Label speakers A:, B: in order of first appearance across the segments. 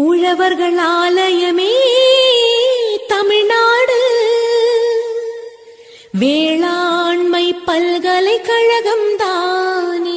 A: உழவர்கள் ஆலயமே தமிழ்நாடு வேளாண்மை பல்கலைக்கழகம் தானே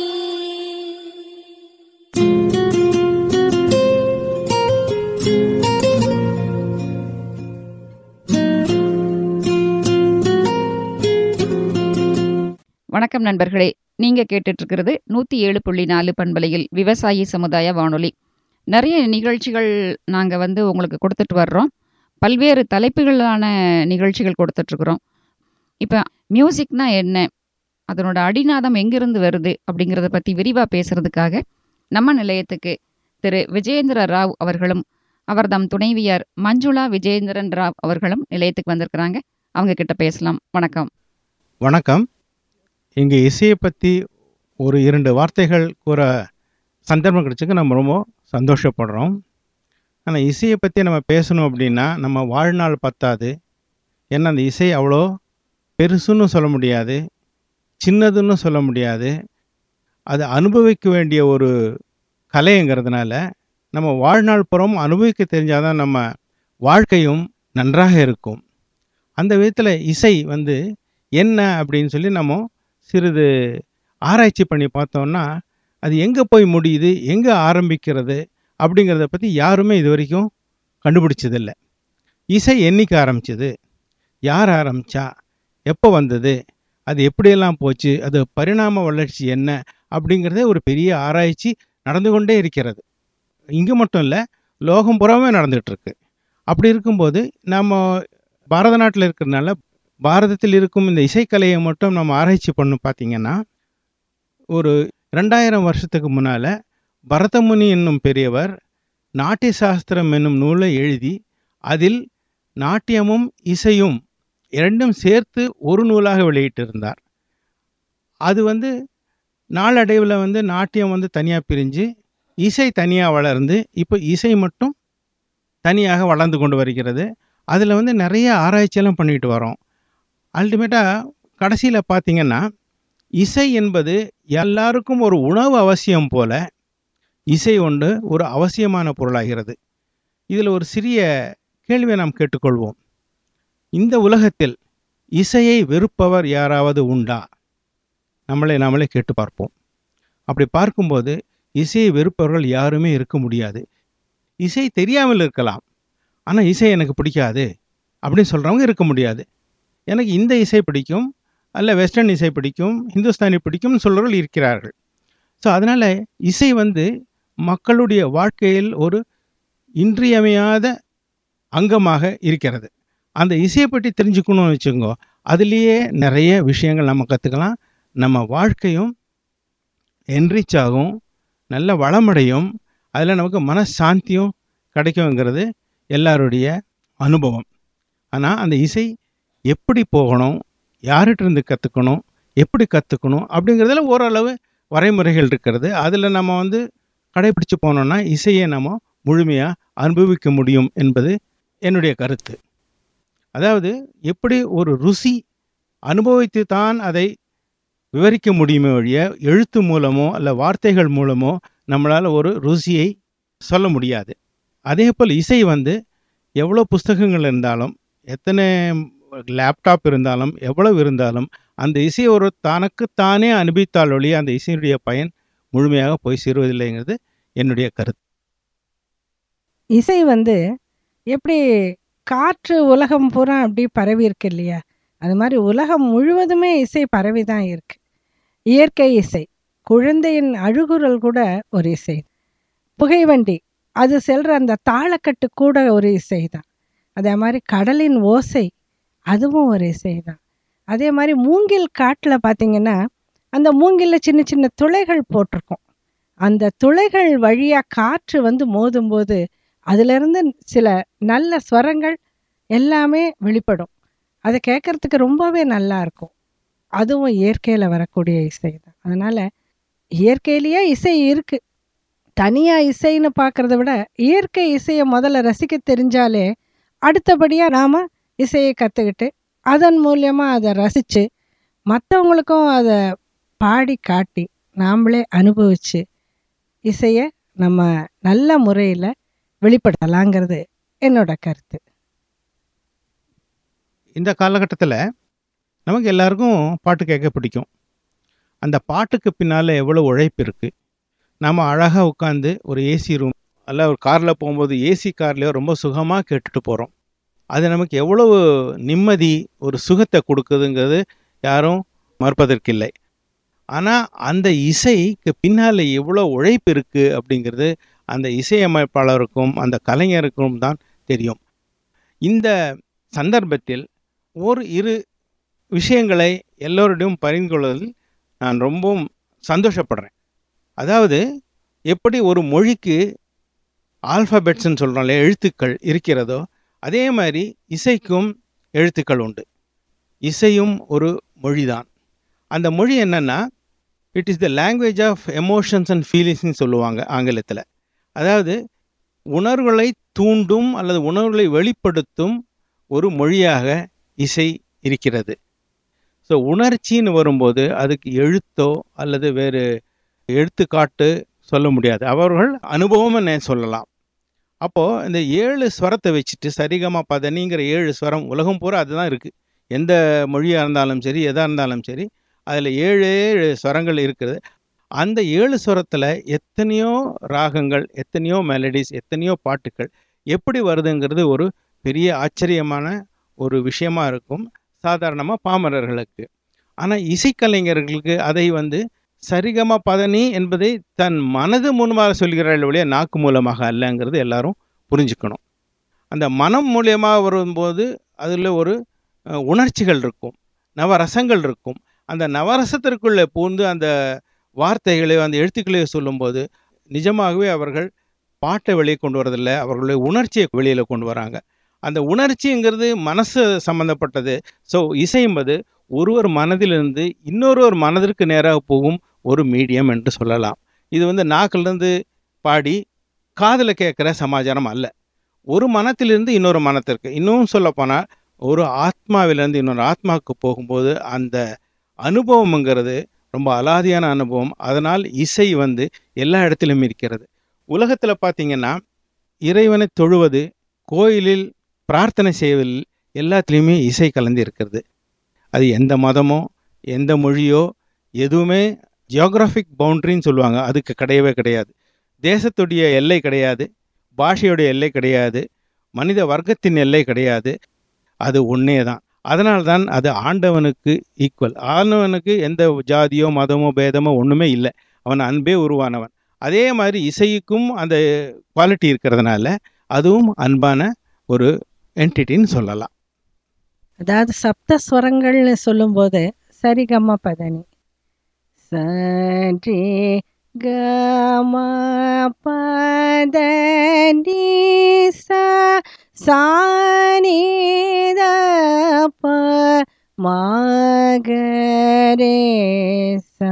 B: வணக்கம் நண்பர்களே நீங்க கேட்டுட்டு இருக்கிறது நூத்தி ஏழு புள்ளி நாலு பண்பலையில் விவசாயி சமுதாய வானொலி நிறைய நிகழ்ச்சிகள் நாங்க வந்து உங்களுக்கு கொடுத்துட்டு வர்றோம் பல்வேறு தலைப்புகளான நிகழ்ச்சிகள் கொடுத்துட்டு இருக்கிறோம் இப்போ மியூசிக்னா என்ன அதனோட அடிநாதம் எங்கிருந்து வருது அப்படிங்கிறத பத்தி விரிவா பேசுறதுக்காக நம்ம நிலையத்துக்கு திரு விஜயேந்திர ராவ் அவர்களும் அவர்தம் துணைவியார் மஞ்சுளா விஜயேந்திரன் ராவ் அவர்களும் நிலையத்துக்கு வந்திருக்கிறாங்க அவங்க கிட்ட பேசலாம் வணக்கம்
C: வணக்கம் இங்கே இசையை பற்றி ஒரு இரண்டு வார்த்தைகள் கூற சந்தர்ப்பம் கிடைச்சதுக்கு நம்ம ரொம்ப சந்தோஷப்படுறோம் ஆனால் இசையை பற்றி நம்ம பேசணும் அப்படின்னா நம்ம வாழ்நாள் பத்தாது ஏன்னா அந்த இசை அவ்வளோ பெருசுன்னு சொல்ல முடியாது சின்னதுன்னு சொல்ல முடியாது அது அனுபவிக்க வேண்டிய ஒரு கலைங்கிறதுனால நம்ம வாழ்நாள் புறம் அனுபவிக்க தெரிஞ்சாதான் நம்ம வாழ்க்கையும் நன்றாக இருக்கும் அந்த விதத்தில் இசை வந்து என்ன அப்படின்னு சொல்லி நம்ம சிறிது ஆராய்ச்சி பண்ணி பார்த்தோம்னா அது எங்கே போய் முடியுது எங்கே ஆரம்பிக்கிறது அப்படிங்கிறத பற்றி யாருமே இது வரைக்கும் கண்டுபிடிச்சதில்ல இசை என்னைக்கு ஆரம்பிச்சது யார் ஆரம்பிச்சா எப்போ வந்தது அது எப்படியெல்லாம் போச்சு அது பரிணாம வளர்ச்சி என்ன அப்படிங்கிறதே ஒரு பெரிய ஆராய்ச்சி நடந்து கொண்டே இருக்கிறது இங்கே மட்டும் இல்லை லோகம் புறமே நடந்துகிட்ருக்கு அப்படி இருக்கும்போது நம்ம பாரத நாட்டில் இருக்கிறதுனால பாரதத்தில் இருக்கும் இந்த இசைக்கலையை மட்டும் நம்ம ஆராய்ச்சி பண்ணு பார்த்தீங்கன்னா ஒரு ரெண்டாயிரம் வருஷத்துக்கு முன்னால் பரதமுனி என்னும் பெரியவர் நாட்டிய சாஸ்திரம் என்னும் நூலை எழுதி அதில் நாட்டியமும் இசையும் இரண்டும் சேர்த்து ஒரு நூலாக வெளியிட்டிருந்தார் அது வந்து நாளடைவில் வந்து நாட்டியம் வந்து தனியாக பிரிஞ்சு இசை தனியாக வளர்ந்து இப்போ இசை மட்டும் தனியாக வளர்ந்து கொண்டு வருகிறது அதில் வந்து நிறைய ஆராய்ச்சியெல்லாம் பண்ணிட்டு வரோம் அல்டிமேட்டாக கடைசியில் பார்த்தீங்கன்னா இசை என்பது எல்லாருக்கும் ஒரு உணவு அவசியம் போல இசை ஒன்று ஒரு அவசியமான பொருளாகிறது இதில் ஒரு சிறிய கேள்வியை நாம் கேட்டுக்கொள்வோம் இந்த உலகத்தில் இசையை வெறுப்பவர் யாராவது உண்டா நம்மளை நாமளே கேட்டு பார்ப்போம் அப்படி பார்க்கும்போது இசையை வெறுப்பவர்கள் யாருமே இருக்க முடியாது இசை தெரியாமல் இருக்கலாம் ஆனால் இசை எனக்கு பிடிக்காது அப்படின்னு சொல்கிறவங்க இருக்க முடியாது எனக்கு இந்த இசை பிடிக்கும் அல்ல வெஸ்டர்ன் இசை பிடிக்கும் ஹிந்துஸ்தானி பிடிக்கும்னு சொல்கிறவர்கள் இருக்கிறார்கள் ஸோ அதனால் இசை வந்து மக்களுடைய வாழ்க்கையில் ஒரு இன்றியமையாத அங்கமாக இருக்கிறது அந்த இசையை பற்றி தெரிஞ்சுக்கணும்னு வச்சுக்கோங்க அதுலேயே நிறைய விஷயங்கள் நம்ம கற்றுக்கலாம் நம்ம வாழ்க்கையும் என்ரிச் ஆகும் நல்ல வளமடையும் அதில் நமக்கு மனசாந்தியும் கிடைக்குங்கிறது எல்லாருடைய அனுபவம் ஆனால் அந்த இசை எப்படி போகணும் யார்கிட்ட இருந்து கற்றுக்கணும் எப்படி கற்றுக்கணும் அப்படிங்கிறதுல ஓரளவு வரைமுறைகள் இருக்கிறது அதில் நம்ம வந்து கடைபிடிச்சு போனோம்னா இசையை நம்ம முழுமையாக அனுபவிக்க முடியும் என்பது என்னுடைய கருத்து அதாவது எப்படி ஒரு ருசி அனுபவித்து தான் அதை விவரிக்க முடியுமே ஒழிய எழுத்து மூலமோ அல்ல வார்த்தைகள் மூலமோ நம்மளால் ஒரு ருசியை சொல்ல முடியாது அதே போல் இசை வந்து எவ்வளோ புஸ்தகங்கள் இருந்தாலும் எத்தனை லேப்டாப் இருந்தாலும் எவ்வளவு இருந்தாலும் அந்த இசையை ஒரு தனக்குத்தானே அனுபவித்தால் ஒழிய அந்த இசையினுடைய பயன் முழுமையாக போய் சேருவதில்லைங்கிறது என்னுடைய கருத்து
D: இசை வந்து எப்படி காற்று உலகம் பூரா அப்படி பரவி இருக்கு இல்லையா அது மாதிரி உலகம் முழுவதுமே இசை பரவி தான் இருக்கு இயற்கை இசை குழந்தையின் அழுகுரல் கூட ஒரு இசை புகைவண்டி அது செல்ற அந்த தாளக்கட்டு கூட ஒரு இசை தான் அதே மாதிரி கடலின் ஓசை அதுவும் ஒரு இசை தான் அதே மாதிரி மூங்கில் காட்டில் பார்த்தீங்கன்னா அந்த மூங்கிலில் சின்ன சின்ன துளைகள் போட்டிருக்கும் அந்த துளைகள் வழியாக காற்று வந்து மோதும்போது அதிலிருந்து சில நல்ல ஸ்வரங்கள் எல்லாமே வெளிப்படும் அதை கேட்கறதுக்கு ரொம்பவே நல்லா இருக்கும் அதுவும் இயற்கையில் வரக்கூடிய இசை தான் அதனால் இயற்கையிலேயே இசை இருக்குது தனியாக இசைன்னு பார்க்குறத விட இயற்கை இசையை முதல்ல ரசிக்க தெரிஞ்சாலே அடுத்தபடியாக நாம் இசையை கற்றுக்கிட்டு அதன் மூலியமாக அதை ரசித்து மற்றவங்களுக்கும் அதை பாடி காட்டி நாம்ளே அனுபவித்து இசையை நம்ம நல்ல முறையில் வெளிப்படுத்தலாங்கிறது என்னோட கருத்து
C: இந்த காலகட்டத்தில் நமக்கு எல்லாருக்கும் பாட்டு கேட்க பிடிக்கும் அந்த பாட்டுக்கு பின்னால் எவ்வளோ உழைப்பு இருக்குது நாம் அழகாக உட்காந்து ஒரு ஏசி ரூம் அல்ல ஒரு காரில் போகும்போது ஏசி கார்லேயோ ரொம்ப சுகமாக கேட்டுட்டு போகிறோம் அது நமக்கு எவ்வளவு நிம்மதி ஒரு சுகத்தை கொடுக்குதுங்கிறது யாரும் மறுப்பதற்கில்லை ஆனால் அந்த இசைக்கு பின்னால் எவ்வளோ உழைப்பு இருக்குது அப்படிங்கிறது அந்த இசையமைப்பாளருக்கும் அந்த கலைஞருக்கும் தான் தெரியும் இந்த சந்தர்ப்பத்தில் ஒரு இரு விஷயங்களை எல்லோரிடையும் பகிர்ந்து கொள்வதில் நான் ரொம்பவும் சந்தோஷப்படுறேன் அதாவது எப்படி ஒரு மொழிக்கு ஆல்ஃபபெட்ஸ்ன்னு சொல்கிறோம் இல்லையா எழுத்துக்கள் இருக்கிறதோ அதே மாதிரி இசைக்கும் எழுத்துக்கள் உண்டு இசையும் ஒரு மொழிதான் அந்த மொழி என்னன்னா it is the language of emotions and ஃபீலிங்ஸ்னு சொல்லுவாங்க ஆங்கிலத்தில் அதாவது உணர்வுகளை தூண்டும் அல்லது உணர்வுகளை வெளிப்படுத்தும் ஒரு மொழியாக இசை இருக்கிறது ஸோ உணர்ச்சின்னு வரும்போது அதுக்கு எழுத்தோ அல்லது வேறு எழுத்துக்காட்டு சொல்ல முடியாது அவர்கள் அனுபவம்னு சொல்லலாம் அப்போது இந்த ஏழு ஸ்வரத்தை வச்சுட்டு சரிகமா பதனிங்கிற ஏழு ஸ்வரம் உலகம் பூரா அதுதான் இருக்குது எந்த மொழியாக இருந்தாலும் சரி எதாக இருந்தாலும் சரி அதில் ஏழு ஏழு ஸ்வரங்கள் இருக்குது அந்த ஏழு ஸ்வரத்தில் எத்தனையோ ராகங்கள் எத்தனையோ மெலடிஸ் எத்தனையோ பாட்டுகள் எப்படி வருதுங்கிறது ஒரு பெரிய ஆச்சரியமான ஒரு விஷயமா இருக்கும் சாதாரணமாக பாமரர்களுக்கு ஆனால் இசைக்கலைஞர்களுக்கு அதை வந்து சரிகம பதனி என்பதை தன் மனது முன்பாக சொல்கிறார்கள் ஒழிய நாக்கு மூலமாக அல்லங்கிறது எல்லாரும் புரிஞ்சுக்கணும் அந்த மனம் மூலியமாக வரும்போது அதில் ஒரு அஹ், உணர்ச்சிகள் இருக்கும் நவரசங்கள் இருக்கும் அந்த நவரசத்திற்குள்ளே பூந்து அந்த வார்த்தைகளை அந்த எழுத்துக்களையோ சொல்லும்போது நிஜமாகவே அவர்கள் பாட்டை வெளியே கொண்டு வரதில்லை அவர்களுடைய உணர்ச்சியை வெளியில் கொண்டு வராங்க அந்த உணர்ச்சிங்கிறது மனசு சம்பந்தப்பட்டது ஸோ இசை என்பது ஒருவர் மனதிலிருந்து இன்னொருவர் மனதிற்கு நேராக போகும் ஒரு மீடியம் என்று சொல்லலாம் இது வந்து நாக்கிலிருந்து பாடி காதில் கேட்குற சமாச்சாரம் அல்ல ஒரு மனத்திலிருந்து இன்னொரு மனத்திற்கு இன்னும் சொல்லப்போனால் ஒரு ஆத்மாவிலிருந்து இன்னொரு ஆத்மாவுக்கு போகும்போது அந்த அனுபவம்ங்கிறது ரொம்ப அலாதியான அனுபவம் அதனால் இசை வந்து எல்லா இடத்திலும் இருக்கிறது உலகத்தில் பார்த்தீங்கன்னா இறைவனை தொழுவது கோயிலில் பிரார்த்தனை செய்வதில் எல்லாத்துலேயுமே இசை கலந்து இருக்கிறது அது எந்த மதமோ எந்த மொழியோ எதுவுமே ஜியோகிராஃபிக் பவுண்ட்ரின்னு சொல்லுவாங்க அதுக்கு கிடையவே கிடையாது தேசத்துடைய எல்லை கிடையாது பாஷையுடைய எல்லை கிடையாது மனித வர்க்கத்தின் எல்லை கிடையாது அது ஒன்றே தான் அதனால்தான் அது ஆண்டவனுக்கு ஈக்குவல் ஆண்டவனுக்கு எந்த ஜாதியோ மதமோ பேதமோ ஒன்றுமே இல்லை அவன் அன்பே உருவானவன் அதே மாதிரி இசைக்கும் அந்த குவாலிட்டி இருக்கிறதுனால அதுவும் அன்பான ஒரு என்டிட்டின்னு சொல்லலாம்
D: அதாவது சப்த ஸ்வரங்கள்னு சொல்லும்போது சரிகம பதனி சரி கம பதனி சா சாணி ப மாகரே சா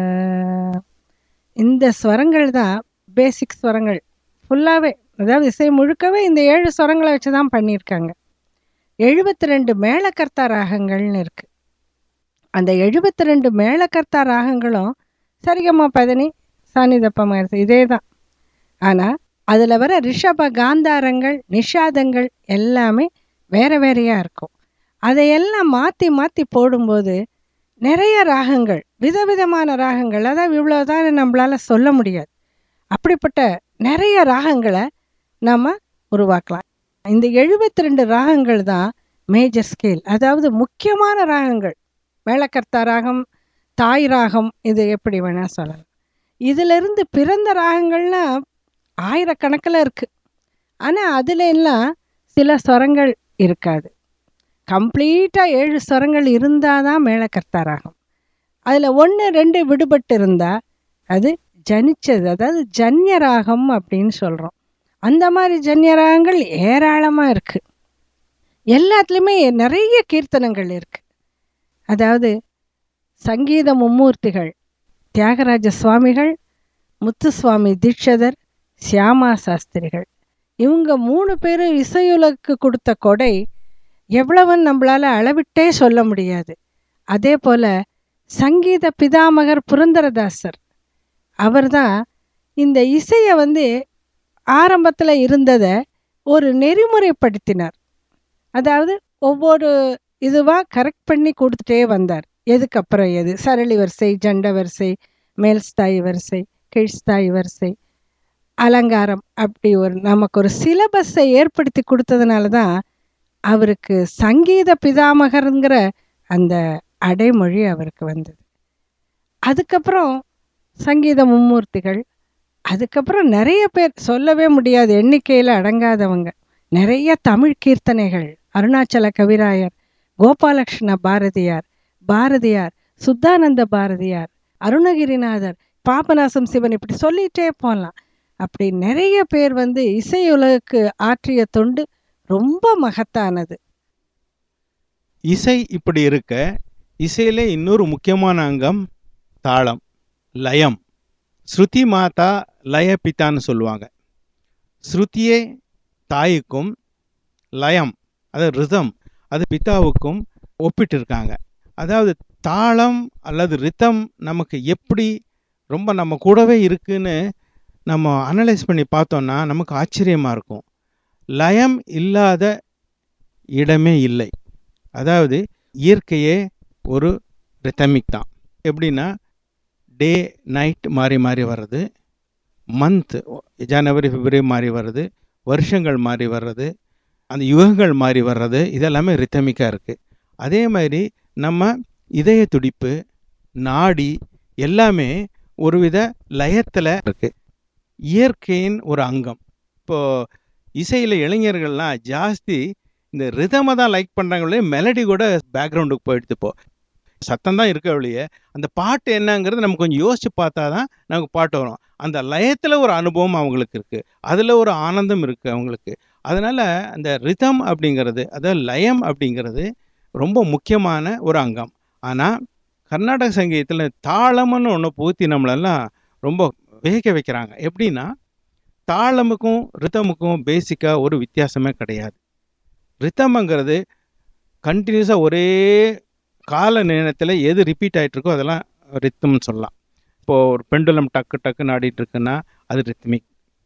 D: இந்த ஸ்வரங்கள் தான் பேசிக் ஸ்வரங்கள் ஃபுல்லாகவே அதாவது இசை முழுக்கவே இந்த ஏழு ஸ்வரங்களை வச்சு தான் பண்ணியிருக்காங்க எழுபத்தி ரெண்டு மேளகர்த்தா ராகங்கள்னு இருக்கு அந்த எழுபத்தி ரெண்டு மேளகர்த்தா ராகங்களும் சரிகமா பதனி சாநிதப்பமா இருக்கு இதே தான் ஆனால் அதில் வர ரிஷப காந்தாரங்கள் நிஷாதங்கள் எல்லாமே வேற வேறையாக இருக்கும் அதையெல்லாம் மாற்றி மாற்றி போடும்போது நிறைய ராகங்கள் விதவிதமான ராகங்கள் அதாவது இவ்வளோதான் நம்மளால் சொல்ல முடியாது அப்படிப்பட்ட நிறைய ராகங்களை நம்ம உருவாக்கலாம் இந்த எழுபத்தி ரெண்டு ராகங்கள் தான் மேஜர் ஸ்கேல் அதாவது முக்கியமான ராகங்கள் மேளக்கர்த்தா ராகம் தாய் ராகம் இது எப்படி வேணால் சொல்லலாம் இதிலிருந்து பிறந்த ராகங்கள்லாம் ஆயிரக்கணக்கில் இருக்குது ஆனால் அதில் எல்லாம் சில ஸ்வரங்கள் இருக்காது கம்ப்ளீட்டாக ஏழு ஸ்வரங்கள் இருந்தால் தான் மேளக்கர்த்தா ராகம் அதில் ஒன்று ரெண்டு விடுபட்டு இருந்தால் அது ஜனிச்சது அதாவது ஜன்ய ராகம் அப்படின்னு சொல்கிறோம் அந்த மாதிரி ஜன்ய ராகங்கள் ஏராளமாக இருக்குது எல்லாத்துலேயுமே நிறைய கீர்த்தனங்கள் இருக்குது அதாவது சங்கீத மும்மூர்த்திகள் தியாகராஜ சுவாமிகள் முத்துசுவாமி தீட்சதர் சியாமா சாஸ்திரிகள் இவங்க மூணு பேரும் இசையுலகுக்கு கொடுத்த கொடை எவ்வளவுன்னு நம்மளால் அளவிட்டே சொல்ல முடியாது அதே போல் சங்கீத பிதாமகர் புரந்தரதாசர் அவர்தான் இந்த இசையை வந்து ஆரம்பத்தில் இருந்ததை ஒரு நெறிமுறைப்படுத்தினார் அதாவது ஒவ்வொரு இதுவாக கரெக்ட் பண்ணி கொடுத்துட்டே வந்தார் எதுக்கு அப்புறம் எது சரளி வரிசை ஜண்ட வரிசை மேல்ஸ்தாய் வரிசை கீழ்ஸ்தாய் வரிசை அலங்காரம் அப்படி ஒரு நமக்கு ஒரு சிலபஸை ஏற்படுத்தி கொடுத்ததுனால தான் அவருக்கு சங்கீத பிதாமகருங்கிற அந்த அடைமொழி அவருக்கு வந்தது அதுக்கப்புறம் சங்கீத மும்மூர்த்திகள் அதுக்கப்புறம் நிறைய பேர் சொல்லவே முடியாது எண்ணிக்கையில் அடங்காதவங்க நிறைய தமிழ் கீர்த்தனைகள் அருணாச்சல கவிராயர் கோபாலகிருஷ்ண பாரதியார் பாரதியார் சுத்தானந்த பாரதியார் அருணகிரிநாதர் பாபநாசம் சிவன் இப்படி சொல்லிட்டே போகலாம் அப்படி நிறைய பேர் வந்து இசையுலகுக்கு ஆற்றிய தொண்டு ரொம்ப மகத்தானது
C: இசை இப்படி இருக்க இசையில இன்னொரு முக்கியமான அங்கம் தாளம் லயம் ஸ்ருதி மாதா லய பித்தான்னு சொல்லுவாங்க ஸ்ருதியே தாய்க்கும் லயம் அது ரிதம் அது பிதாவுக்கும் ஒப்பிட்டு இருக்காங்க அதாவது தாளம் அல்லது ரிதம் நமக்கு எப்படி ரொம்ப நம்ம கூடவே இருக்குன்னு நம்ம அனலைஸ் பண்ணி பார்த்தோம்னா நமக்கு ஆச்சரியமாக இருக்கும் லயம் இல்லாத இடமே இல்லை அதாவது இயற்கையே ஒரு ரித்தமிக் தான் எப்படின்னா டே நைட் மாறி மாறி வர்றது மந்த் ஜனவரி பிப்ரவரி மாறி வர்றது வருஷங்கள் மாறி வர்றது அந்த யுகங்கள் மாறி வர்றது இதெல்லாமே ரித்தமிக்காக இருக்குது அதே மாதிரி நம்ம இதய துடிப்பு நாடி எல்லாமே ஒருவித லயத்தில் இருக்குது இயற்கையின் ஒரு அங்கம் இப்போது இசையில் இளைஞர்கள்லாம் ஜாஸ்தி இந்த ரிதமை தான் லைக் பண்ணுறாங்களே மெலடி கூட பேக்ரவுண்டுக்கு போயிடுது இப்போ சத்தம் தான் இருக்க வழியே அந்த பாட்டு என்னங்கிறது நம்ம கொஞ்சம் யோசிச்சு பார்த்தா தான் நமக்கு பாட்டு வரும் அந்த லயத்தில் ஒரு அனுபவம் அவங்களுக்கு இருக்குது அதில் ஒரு ஆனந்தம் இருக்குது அவங்களுக்கு அதனால் அந்த ரிதம் அப்படிங்கிறது அதாவது லயம் அப்படிங்கிறது ரொம்ப முக்கியமான ஒரு அங்கம் ஆனால் கர்நாடக சங்கீதத்தில் தாளம்னு ஒன்று பூத்தி நம்மளெல்லாம் ரொம்ப வியக்க வைக்கிறாங்க எப்படின்னா தாளமுக்கும் ரிதமுக்கும் பேசிக்காக ஒரு வித்தியாசமே கிடையாது ரித்தம்ங்கிறது கண்டினியூஸாக ஒரே கால நேரத்தில் எது ரிப்பீட் ஆகிட்டு இருக்கோ அதெல்லாம் ரித்தம்னு சொல்லலாம் இப்போது ஒரு பெண்டுலம் டக்கு டக்குன்னு ஆடிட்டு இருக்குன்னா அது ரித்மிக்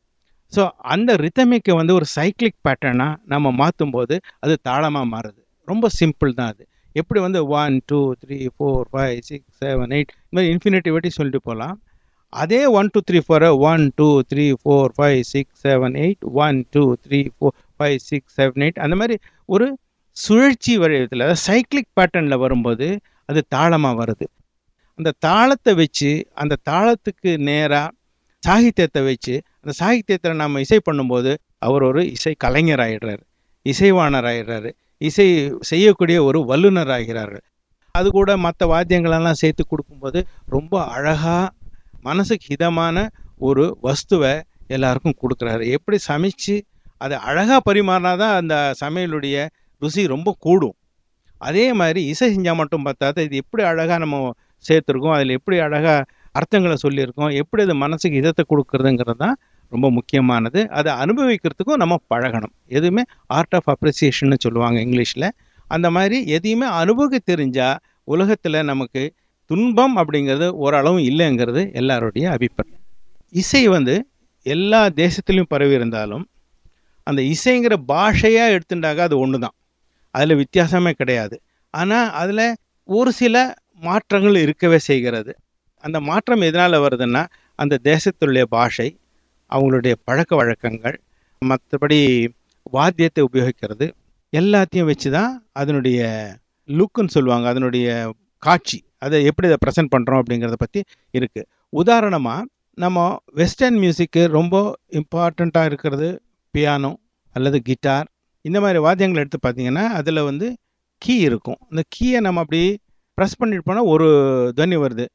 C: ஸோ அந்த ரித்தமிக்கை வந்து ஒரு சைக்கிளிக் பேட்டர்னாக நம்ம மாற்றும் போது அது தாளமாக மாறுது ரொம்ப சிம்பிள் தான் அது எப்படி வந்து one two three four five six seven eight இந்த மாதிரி இன்ஃபினிட்டி வட்டி சொல்லிட்டு போகலாம் அதே ஒன் டூ த்ரீ ஃபோரை one two three four five six seven eight one two three four five six seven eight அந்த மாதிரி ஒரு சுழற்சி வடிவத்தில் அதாவது சைக்கிளிக் பேட்டர்னில் வரும்போது அது தாளமாக வருது அந்த தாளத்தை வச்சு அந்த தாளத்துக்கு நேராக சாகித்யத்தை வச்சு அந்த சாகித்யத்தில் நம்ம இசை பண்ணும்போது அவர் ஒரு இசை கலைஞர் ஆகிடுறாரு இசைவாணர் ஆகிடுறாரு இசை செய்யக்கூடிய ஒரு வல்லுநர் ஆகிறார்கள் அது கூட மற்ற வாத்தியங்களெல்லாம் சேர்த்து கொடுக்கும்போது ரொம்ப அழகாக மனசுக்கு ஹிதமான ஒரு வஸ்துவை எல்லாருக்கும் கொடுக்குறாரு எப்படி சமைச்சு அதை அழகாக பரிமாறினா தான் அந்த சமையலுடைய ருசி ரொம்ப கூடும் அதே மாதிரி இசை செஞ்சால் மட்டும் பார்த்தாத இது எப்படி அழகாக நம்ம சேர்த்துருக்கோம் அதில் எப்படி அழகாக அர்த்தங்களை சொல்லியிருக்கோம் எப்படி அது மனசுக்கு இதத்தை கொடுக்குறதுங்கிறது தான் ரொம்ப முக்கியமானது அதை அனுபவிக்கிறதுக்கும் நம்ம பழகணும் எதுவுமே ஆர்ட் ஆஃப் அப்ரிசியேஷன்னு சொல்லுவாங்க இங்கிலீஷில் அந்த மாதிரி எதையுமே அனுபவிக்க தெரிஞ்சால் உலகத்தில் நமக்கு துன்பம் அப்படிங்கிறது ஓரளவும் இல்லைங்கிறது எல்லாருடைய அபிப்பிராயம் இசை வந்து எல்லா தேசத்துலேயும் பரவி இருந்தாலும் அந்த இசைங்கிற பாஷையாக எடுத்துட்டாக்க அது ஒன்று தான் அதில் வித்தியாசமே கிடையாது ஆனால் அதில் ஒரு சில மாற்றங்கள் இருக்கவே செய்கிறது அந்த மாற்றம் எதனால் வருதுன்னா அந்த தேசத்துடைய பாஷை அவங்களுடைய பழக்க வழக்கங்கள் மற்றபடி வாத்தியத்தை உபயோகிக்கிறது எல்லாத்தையும் வச்சு தான் அதனுடைய லுக்குன்னு சொல்லுவாங்க அதனுடைய காட்சி அதை எப்படி அதை ப்ரெசென்ட் பண்ணுறோம் அப்படிங்கிறத பற்றி இருக்குது உதாரணமாக நம்ம வெஸ்டர்ன் மியூசிக்கு ரொம்ப இம்பார்ட்டண்ட்டாக இருக்கிறது பியானோ அல்லது கிட்டார் இந்த மாதிரி வாத்தியங்கள் எடுத்து பார்த்தீங்கன்னா அதில் வந்து கீ இருக்கும் அந்த கீயை நம்ம அப்படி ப்ரெஸ் பண்ணிட்டு போனால் ஒரு துவனி வருது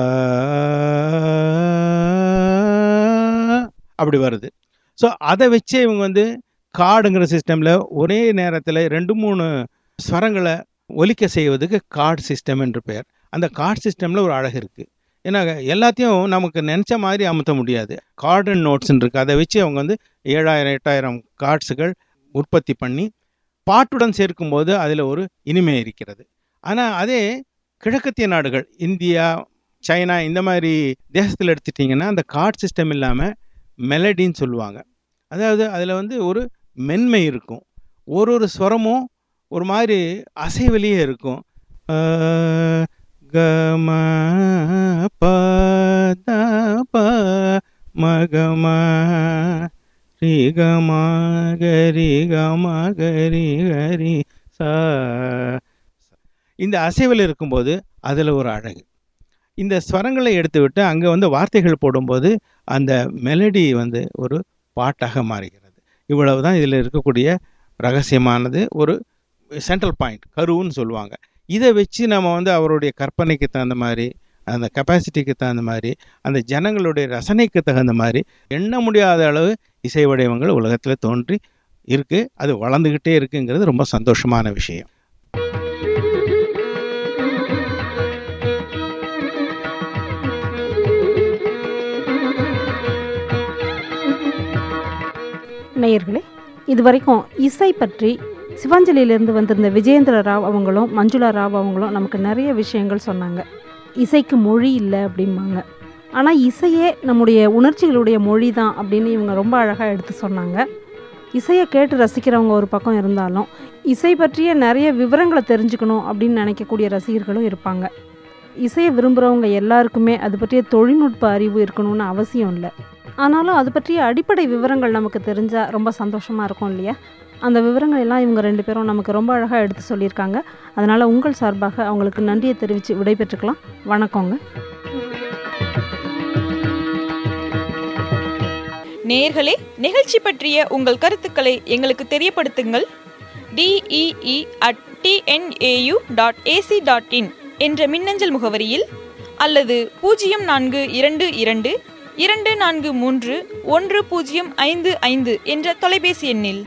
C: அப்படி வருது ஸோ அதை வச்சே இவங்க வந்து கார்டுங்கிற சிஸ்டமில் ஒரே நேரத்தில் ரெண்டு மூணு ஸ்வரங்களை ஒலிக்க செய்வதுக்கு கார்டு சிஸ்டம் என்று பெயர் அந்த கார்டு சிஸ்டமில் ஒரு அழகு இருக்குது ஏன்னா எல்லாத்தையும் நமக்கு நினச்ச மாதிரி அமுத்த முடியாது கார்டு அண்ட் நோட்ஸ்ன்னு இருக்குது அதை வச்சு அவங்க வந்து ஏழாயிரம் எட்டாயிரம் கார்ட்ஸுகள் உற்பத்தி பண்ணி பாட்டுடன் சேர்க்கும்போது அதில் ஒரு இனிமை இருக்கிறது ஆனால் அதே கிழக்கத்திய நாடுகள் இந்தியா சைனா இந்த மாதிரி தேசத்தில் எடுத்துட்டிங்கன்னா அந்த கார்ட் சிஸ்டம் இல்லாமல் மெலடின்னு சொல்லுவாங்க அதாவது அதில் வந்து ஒரு மென்மை இருக்கும் ஒரு ஒரு ஸ்வரமும் ஒரு மாதிரி அசைவிலேயே இருக்கும் ஆ, க ம ப த ப ம க ம ரி க ம க ரி க ம க ரி க ரி சா இந்த அசைவில் இருக்கும்போது அதில் ஒரு அழகு இந்த ஸ்வரங்களை எடுத்துவிட்டு அங்கே வந்து வார்த்தைகள் போடும்போது அந்த மெலடி வந்து ஒரு பாட்டாக மாறுகிறது இவ்வளவு தான் இதில் இருக்கக்கூடிய ரகசியமானது ஒரு சென்ட்ரல் பாயிண்ட் கருவுன்னு சொல்லுவாங்க இதை வச்சு நம்ம வந்து அவருடைய கற்பனைக்கு தகுந்த மாதிரி அந்த கெப்பாசிட்டிக்கு தகுந்த மாதிரி அந்த ஜனங்களுடைய ரசனைக்கு தகுந்த மாதிரி எண்ண முடியாத அளவு இசை வடிவங்கள் உலகத்தில் தோன்றி இருக்குது அது வளர்ந்துக்கிட்டே இருக்குங்கிறது ரொம்ப சந்தோஷமான விஷயம்
E: நேயர்களே இது வரைக்கும் இசை பற்றி சிவாஞ்சலியிலேருந்து வந்திருந்த விஜயேந்திர ராவ் அவங்களும் மஞ்சுளா ராவ் அவங்களும் நமக்கு நிறைய விஷயங்கள் சொன்னாங்க இசைக்கு மொழி இல்லை அப்படிம்பாங்க ஆனால் இசையே நம்முடைய உணர்ச்சிகளுடைய மொழி தான் அப்படின்னு இவங்க ரொம்ப அழகாக எடுத்து சொன்னாங்க இசையை கேட்டு ரசிக்கிறவங்க ஒரு பக்கம் இருந்தாலும் இசை பற்றிய நிறைய விவரங்களை தெரிஞ்சுக்கணும் அப்படின்னு நினைக்கக்கூடிய ரசிகர்களும் இருப்பாங்க இசையை விரும்புகிறவங்க எல்லாருக்குமே அது பற்றிய தொழில்நுட்ப அறிவு இருக்கணும்னு அவசியம் இல்லை ஆனாலும் அது பற்றிய அடிப்படை விவரங்கள் நமக்கு தெரிஞ்சால் ரொம்ப சந்தோஷமாக இருக்கும் இல்லையா அந்த விவரங்கள் எல்லாம் இவங்க ரெண்டு பேரும் நமக்கு ரொம்ப அழகாக எடுத்து சொல்லியிருக்காங்க அதனால் உங்கள் சார்பாக அவங்களுக்கு நன்றியை தெரிவித்து விடைபெற்றுக்கலாம் வணக்கங்க
F: நேயர்களே நிகழ்ச்சி பற்றிய உங்கள் கருத்துக்களை எங்களுக்கு தெரியப்படுத்துங்கள் DEE at TNAU dot AC dot in என்ற மின்னஞ்சல் முகவரியில் அல்லது பூஜ்ஜியம் நான்கு இரண்டு இரண்டு இரண்டு நான்கு மூன்று ஒன்று பூஜ்ஜியம் ஐந்து ஐந்து என்ற தொலைபேசி எண்ணில்